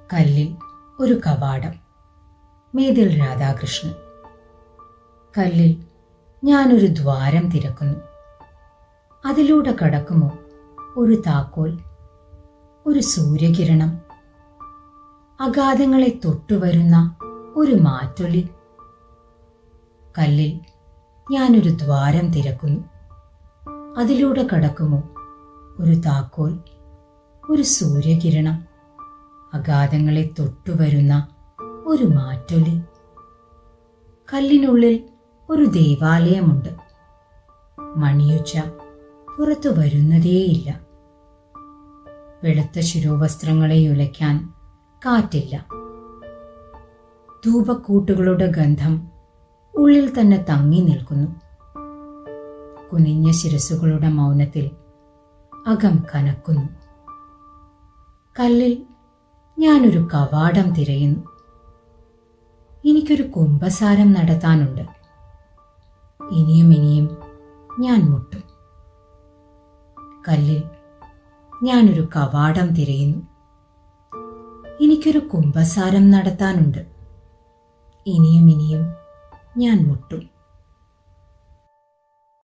കല്ലിൽ ഒരു കവാടം മേതിൽ രാധാകൃഷ്ണൻ കല്ലിൽ ഞാനൊരു ദ്വാരം തിരക്കുന്നു അതിലൂടെ കടക്കുമോ ഒരു താക്കോൽ ഒരു സൂര്യകിരണം അഗാധങ്ങളെ തൊട്ടുവരുന്ന ഒരു മാറ്റൊലി കല്ലിൽ ഞാനൊരു ദ്വാരം തിരക്കുന്നു അതിലൂടെ കടക്കുമോ ഒരു താക്കോൽ ഒരു സൂര്യകിരണം അഗാധങ്ങളെ തൊട്ടുവരുന്ന ഒരു മാറ്റൊലി കല്ലിനുള്ളിൽ ഒരു ദേവാലയമുണ്ട് മണിയുച്ച പുറത്തു വരുന്നതേയില്ല വെളുത്ത ശിരോവസ്ത്രങ്ങളെ ഉലയ്ക്കാൻ കാറ്റില്ല ധൂപക്കൂട്ടുകളുടെ ഗന്ധം ഉള്ളിൽ തന്നെ തങ്ങി നിൽക്കുന്നു കുനിഞ്ഞ ശിരസുകളുടെ മൗനത്തിൽ അകം കനക്കുന്നു കല്ലിൽ ഞാനൊരു കവാടം തിരയുന്നു എനിക്കൊരു കുംഭസാരം നടത്താനുണ്ട് ഇനിയും ഇനിയും ഞാൻ മുട്ടും കല്ലിൽ ഞാനൊരു കവാടം തിരയുന്നു എനിക്കൊരു കുംഭസാരം നടത്താനുണ്ട് ഇനിയും ഇനിയും ഞാൻ മുട്ടും